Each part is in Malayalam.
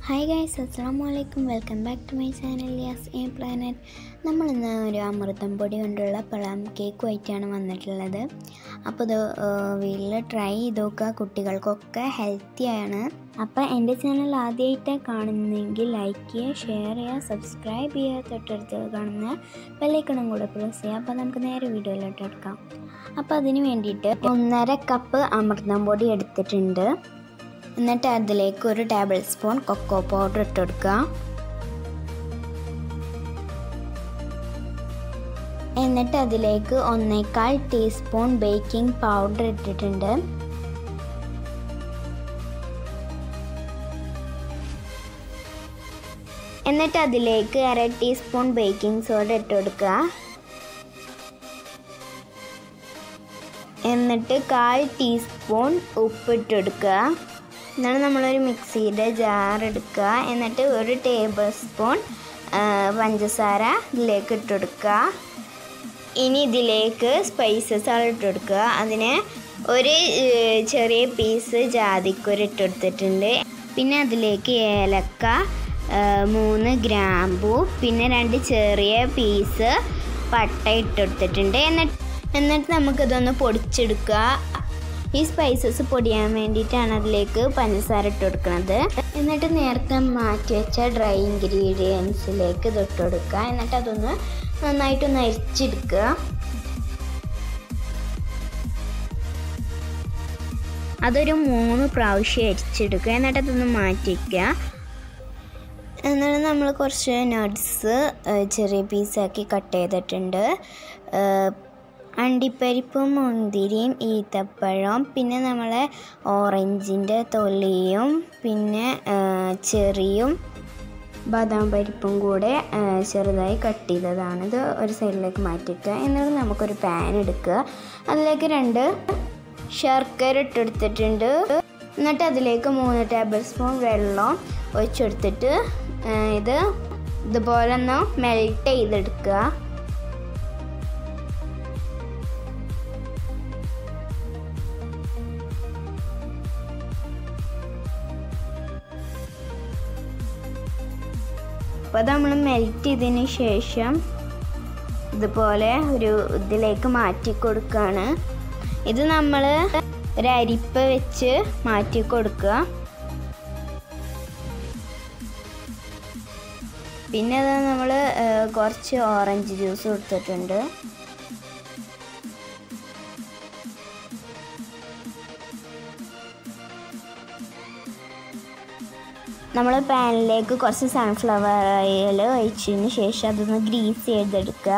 ഹായ് ഗൈസ് അസ്സാം വലൈക്കും welcome back to my channel Yas a planet നമ്മൾ ഇന്ന് ഒരു അമൃതം പൊടി കൊണ്ടുള്ള പഴം കേക്കുമായിട്ടാണ് വന്നിട്ടുള്ളത് അപ്പോൾ ഇത് വീട്ടിൽ ട്രൈ ചെയ്ത് നോക്കുക കുട്ടികൾക്കൊക്കെ ഹെൽത്തിയാണ് അപ്പോൾ എൻ്റെ ചാനൽ ആദ്യമായിട്ട് കാണുന്നെങ്കിൽ ലൈക്ക് ചെയ്യുക ഷെയർ ചെയ്യുക സബ്സ്ക്രൈബ് ചെയ്യുക തൊട്ടടുത്ത് കാണുന്ന ബെല്ലൈക്കണും കൂടെ പ്രസ് ചെയ്യുക അപ്പോൾ നമുക്ക് നേരെ വീഡിയോയിലോട്ട് എടുക്കാം അപ്പോൾ അതിന് വേണ്ടിയിട്ട് ഒന്നര കപ്പ് അമൃതം പൊടി എടുത്തിട്ടുണ്ട് എന്നിട്ട് അതിലേക്ക് ഒരു ടേബിൾ സ്പൂൺ കൊക്കോ പൗഡർ ഇട്ട് കൊടുക്കുക എന്നിട്ട് അതിലേക്ക് ഒന്നേകാൽ ടീസ്പൂൺ ബേക്കിംഗ് പൗഡർ ഇട്ടിട്ടുണ്ട് എന്നിട്ട് അതിലേക്ക് അര ടീസ്പൂൺ ബേക്കിംഗ് സോഡ ഇട്ട് കൊടുക്കുക എന്നിട്ട് കാൽ ടീസ്പൂൺ ഉപ്പിട്ട് കൊടുക്കുക എന്നിട്ട് നമ്മളൊരു മിക്സിയുടെ ജാർ എടുക്കുക എന്നിട്ട് ഒരു ടേബിൾ സ്പൂൺ പഞ്ചസാര ഇതിലേക്ക് ഇട്ട് കൊടുക്കുക ഇനി ഇതിലേക്ക് സ്പൈസസ് ആണ് ഇട്ട് കൊടുക്കുക അതിന് ഒരു ചെറിയ പീസ് ജാതിക്കുര ഇട്ട് കൊടുത്തിട്ടുണ്ട് പിന്നെ അതിലേക്ക് ഏലക്ക മൂന്ന് ഗ്രാമ്പു പിന്നെ രണ്ട് ചെറിയ പീസ് പട്ട ഇട്ടെടുത്തിട്ടുണ്ട് എന്നിട്ട് എന്നിട്ട് നമുക്കിതൊന്ന് പൊടിച്ചെടുക്കുക ഈ സ്പൈസസ് പൊടിയാൻ വേണ്ടിയിട്ടാണ് അതിലേക്ക് പഞ്ചസാര ഇട്ട് കൊടുക്കുന്നത് എന്നിട്ട് നേരത്തെ മാറ്റി വെച്ച ഡ്രൈ ഇൻഗ്രീഡിയൻസിലേക്ക് ഇതിട്ട് കൊടുക്കുക എന്നിട്ട് അതൊന്ന് നന്നായിട്ടൊന്ന് അരിച്ചെടുക്കുക അതൊരു മൂന്ന് പ്രാവശ്യം അരിച്ചെടുക്കുക എന്നിട്ട് അതൊന്ന് മാറ്റി വയ്ക്കുക എന്നിട്ട് നമ്മൾ കുറച്ച് നട്ട്സ് ചെറിയ പീസാക്കി കട്ട് ചെയ്തിട്ടുണ്ട് അണ്ടിപ്പരിപ്പും മുന്തിരിയും ഈത്തപ്പഴം പിന്നെ നമ്മളെ ഓറഞ്ചിൻ്റെ തൊലിയും പിന്നെ ചെറിയും ബദാം പരിപ്പും കൂടെ ചെറുതായി കട്ട് ചെയ്തതാണ് ഇത് ഒരു സൈഡിലേക്ക് മാറ്റിക്കുക എന്നിട്ട് നമുക്കൊരു പാൻ എടുക്കുക അതിലേക്ക് രണ്ട് ശർക്കര ഇട്ടെടുത്തിട്ടുണ്ട് എന്നിട്ട് അതിലേക്ക് മൂന്ന് ടേബിൾ സ്പൂൺ വെള്ളം ഒഴിച്ചെടുത്തിട്ട് ഇത് ഇതുപോലെ ഒന്ന് മെൽറ്റ് ചെയ്തെടുക്കുക അപ്പോൾ നമ്മൾ മെൽറ്റ് ചെയ്തതിന് ശേഷം ഇതുപോലെ ഒരു ഇതിലേക്ക് മാറ്റി കൊടുക്കുകയാണ് ഇത് നമ്മൾ ഒരു അരിപ്പ വെച്ച് മാറ്റി കൊടുക്കുക പിന്നെ അത് നമ്മൾ കുറച്ച് ഓറഞ്ച് ജ്യൂസ് കൊടുത്തിട്ടുണ്ട് നമ്മൾ പാനിലേക്ക് കുറച്ച് സൺഫ്ലവർ ഓയിൽ ഒഴിച്ചതിന് ശേഷം അതൊന്ന് ഗ്രീസ് ചെയ്തെടുക്കുക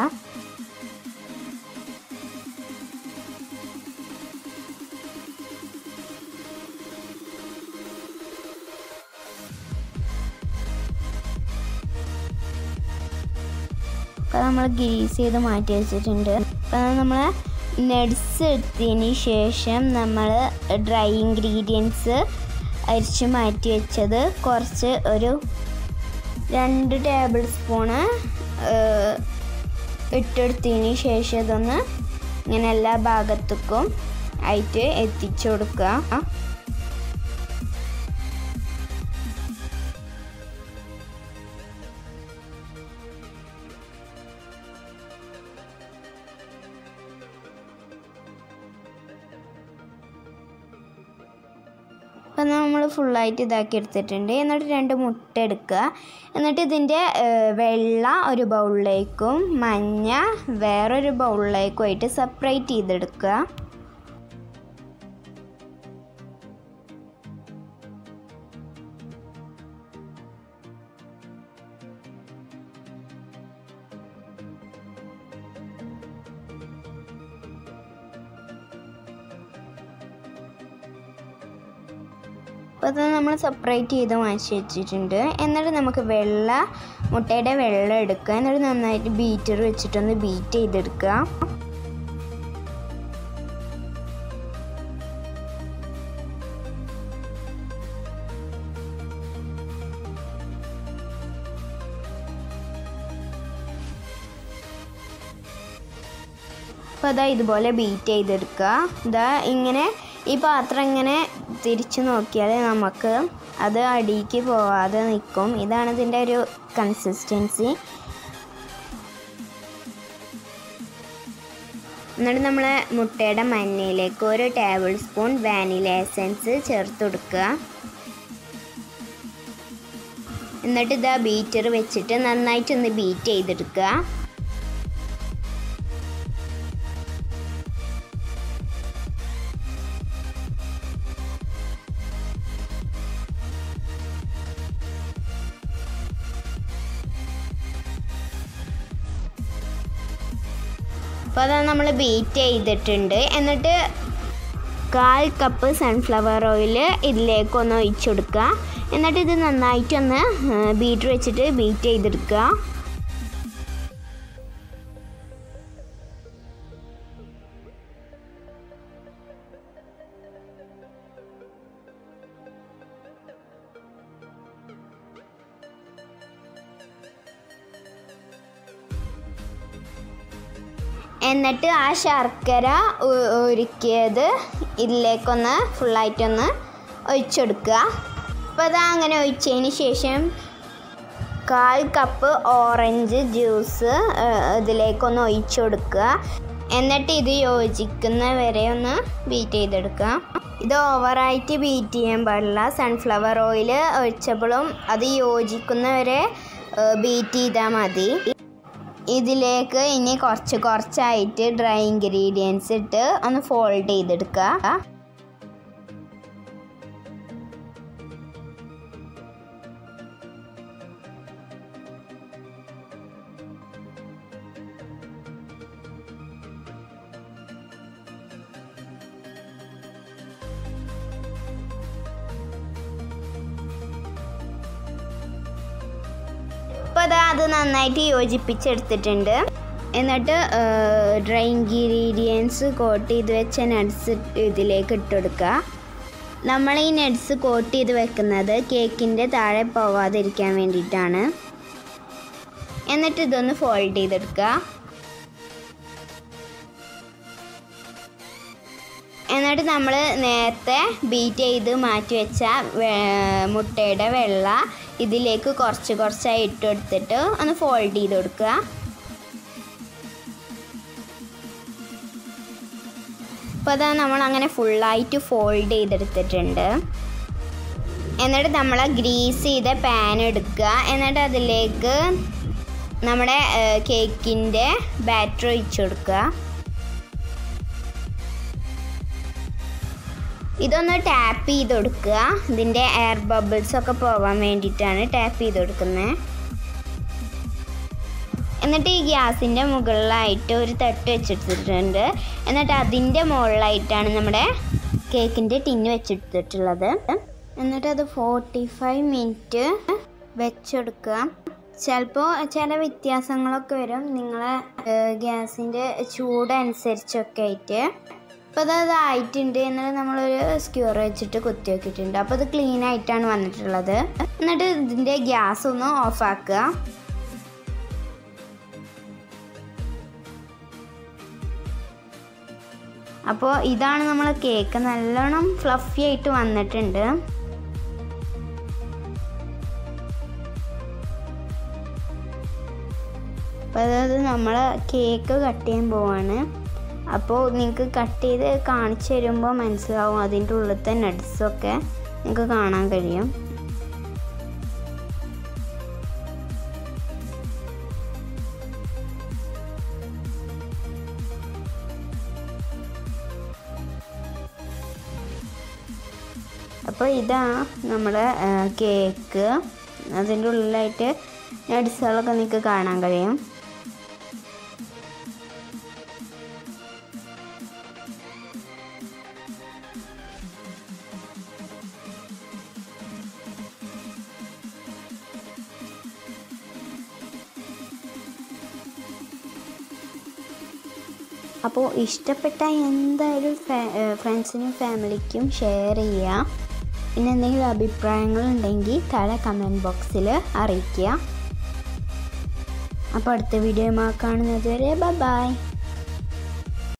അപ്പോൾ നമ്മൾ ഗ്രീസ് ചെയ്ത് മാറ്റി വെച്ചിട്ടുണ്ട് അപ്പോൾ നമ്മൾ നട്സ് എടുത്തതിന് ശേഷം നമ്മൾ ഡ്രൈ ഇൻഗ്രീഡിയൻസ് അരിച്ച് മാറ്റി വെച്ചത് കുറച്ച് ഒരു രണ്ട് ടേബിൾ സ്പൂണ് ഇട്ടെടുത്തതിന് ശേഷം ഇതൊന്ന് ഇങ്ങനെ എല്ലാ ഭാഗത്തേക്കും ആയിട്ട് എത്തിച്ചു കൊടുക്കുക അപ്പം നമ്മൾ ഫുള്ളായിട്ട് ഇതാക്കി എടുത്തിട്ടുണ്ട് എന്നിട്ട് രണ്ട് മുട്ട എടുക്കുക എന്നിട്ട് ഇതിൻ്റെ വെള്ള ഒരു ബൗളിലേക്കും മഞ്ഞ വേറൊരു ബൗളിലേക്കും ആയിട്ട് സെപ്പറേറ്റ് ചെയ്തെടുക്കുക അപ്പോൾ അത് നമ്മൾ സെപ്പറേറ്റ് ചെയ്ത് മാറ്റി വെച്ചിട്ടുണ്ട് എന്നിട്ട് നമുക്ക് വെള്ള മുട്ടയുടെ വെള്ളം എടുക്കുക എന്നിട്ട് നന്നായിട്ട് ബീറ്റർ വെച്ചിട്ടൊന്ന് ബീറ്റ് ചെയ്തെടുക്കുക അപ്പോൾ അതാ ഇതുപോലെ ബീറ്റ് ചെയ്തെടുക്കുക ഇതാ ഇങ്ങനെ ഈ പാത്രം ഇങ്ങനെ തിരിച്ചു നോക്കിയാൽ നമുക്ക് അത് അടിക്ക് പോവാതെ നിൽക്കും ഇതാണ് ഇതിൻ്റെ ഒരു കൺസിസ്റ്റൻസി എന്നിട്ട് നമ്മൾ മുട്ടയുടെ മഞ്ഞയിലേക്ക് ഒരു ടേബിൾ സ്പൂൺ വാനില എസൻസ് ചേർത്ത് കൊടുക്കുക എന്നിട്ട് ഇതാ ബീറ്റർ വെച്ചിട്ട് നന്നായിട്ടൊന്ന് ബീറ്റ് ചെയ്തെടുക്കുക അപ്പോൾ അത് നമ്മൾ ബീറ്റ് ചെയ്തിട്ടുണ്ട് എന്നിട്ട് കാൽ കപ്പ് സൺഫ്ലവർ ഓയിൽ ഇതിലേക്കൊന്ന് ഒഴിച്ചു കൊടുക്കുക എന്നിട്ട് ഇത് നന്നായിട്ടൊന്ന് ബീറ്റർ വെച്ചിട്ട് ബീറ്റ് ചെയ്തെടുക്കുക എന്നിട്ട് ആ ശർക്കര ഉ- ഉരുക്കിയത് ഇതിലേക്കൊന്ന് ഫുള്ളായിട്ടൊന്ന് ഒഴിച്ചെടുക്കുക അപ്പോൾ അത് അങ്ങനെ ഒഴിച്ചതിന് ശേഷം കാൽ കപ്പ് ഓറഞ്ച് ജ്യൂസ് ഏഹ്, ഇതിലേക്കൊന്ന് ഒഴിച്ചു കൊടുക്കുക എന്നിട്ട് ഇത് യോജിക്കുന്ന വരെ ഒന്ന് ബീറ്റ് ചെയ്തെടുക്കുക ഇത് ഓവറായിട്ട് ബീറ്റ് ചെയ്യാൻ പാടില്ല സൺഫ്ലവർ ഓയിൽ ഒഴിച്ചപ്പോഴും അത് യോജിക്കുന്ന വരെ ബീറ്റ് ചെയ്താൽ മതി ഇതിലേക്ക് ഇനി കുറച്ച് കുറച്ചായിട്ട് ഡ്രൈ ഇൻഗ്രീഡിയൻസ് ഇട്ട് ഒന്ന് ഫോൾഡ് ചെയ്തെടുക്കുക ഇപ്പോൾ അതാ അത് നന്നായിട്ട് യോജിപ്പിച്ചെടുത്തിട്ടുണ്ട് എന്നിട്ട് ഡ്രൈ ഇൻഗ്രീഡിയൻസ് കോട്ട് ചെയ്ത് വെച്ച നട്ട്സ് ഇതിലേക്ക് ഇട്ടെടുക്കുക നമ്മൾ ഈ നട്ട്സ് കോട്ട് ചെയ്ത് വെക്കുന്നത് കേക്കിൻ്റെ താഴെ പോവാതിരിക്കാൻ വേണ്ടിയിട്ടാണ് എന്നിട്ട് ഇതൊന്ന് ഫോൾഡ് ചെയ്തെടുക്കുക എന്നിട്ട് നമ്മൾ നേരത്തെ ബീറ്റ് ചെയ്ത് മാറ്റി വെച്ച വെ- മുട്ടയുടെ വെള്ള ഇതിലേക്ക് കുറച്ച് കുറച്ചായി ഇട്ട് കൊടുത്തിട്ട് ഒന്ന് ഫോൾഡ് ചെയ്ത് കൊടുക്കുക അപ്പോൾ അതാ നമ്മൾ അങ്ങനെ ഫുള്ളായിട്ട് ഫോൾഡ് ചെയ്തെടുത്തിട്ടുണ്ട് എന്നിട്ട് നമ്മൾ ഗ്രീസ് ചെയ്ത പാൻ എടുക്കുക എന്നിട്ട് അതിലേക്ക് നമ്മുടെ കേക്കിൻ്റെ ബാറ്റർ ഒഴിച്ചു കൊടുക്കുക ഇതൊന്ന് ടാപ്പ് ചെയ്ത് കൊടുക്കുക ഇതിൻ്റെ എയർ ബബിൾസ് ഒക്കെ പോകാൻ വേണ്ടിയിട്ടാണ് ടാപ്പ് ചെയ്ത് കൊടുക്കുന്നത് എന്നിട്ട് ഈ ഗ്യാസിൻ്റെ മുകളിലായിട്ട് ഒരു തട്ട് വെച്ചെടുത്തിട്ടുണ്ട് എന്നിട്ട് അതിൻ്റെ മുകളിലായിട്ടാണ് നമ്മുടെ കേക്കിൻ്റെ ടിന്ന് വെച്ചെടുത്തിട്ടുള്ളത് എന്നിട്ട് അത് ഫോർട്ടി ഫൈവ് മിനിറ്റ് വെച്ചെടുക്കുക ചിലപ്പോൾ ചില വ്യത്യാസങ്ങളൊക്കെ വരും നിങ്ങളെ ഗ്യാസിൻ്റെ ചൂട് അനുസരിച്ചൊക്കെ ആയിട്ട് അപ്പോൾ അത് അതായിട്ടുണ്ട് എന്നിട്ട് നമ്മളൊരു സ്ക്യൂർ വെച്ചിട്ട് കുത്തി വെക്കിയിട്ടുണ്ട് അപ്പോൾ അത് ക്ലീൻ ആയിട്ടാണ് വന്നിട്ടുള്ളത് എന്നിട്ട് ഇതിൻ്റെ ഗ്യാസ് ഒന്ന് ഓഫാക്കുക അപ്പോൾ ഇതാണ് നമ്മൾ കേക്ക് നല്ലോണം ഫ്ലഫി ആയിട്ട് വന്നിട്ടുണ്ട് അപ്പോൾ അതായത് നമ്മൾ കേക്ക് കട്ട് ചെയ്യാൻ പോവാണ് അപ്പോൾ നിങ്ങൾക്ക് കട്ട് ചെയ്ത് കാണിച്ചു തരുമ്പോൾ മനസ്സിലാവും അതിൻ്റെ ഉള്ളിലത്തെ നട്ട്സൊക്കെ നിങ്ങൾക്ക് കാണാൻ കഴിയും അപ്പോൾ ഇതാ നമ്മുടെ കേക്ക് അതിൻ്റെ ഉള്ളിലായിട്ട് നട്സുകളൊക്കെ നിങ്ങൾക്ക് കാണാൻ കഴിയും അപ്പോൾ ഇഷ്ടപ്പെട്ട എന്തായാലും ഫ്രണ്ട്സിനും ഫാമിലിക്കും ഷെയർ ചെയ്യുക പിന്നെ എന്തെങ്കിലും അഭിപ്രായങ്ങൾ ഉണ്ടെങ്കിൽ താഴെ കമൻറ്റ് ബോക്സിൽ അറിയിക്കുക അപ്പോൾ അടുത്ത വീഡിയോ കാണുന്നത് വരെ ബൈ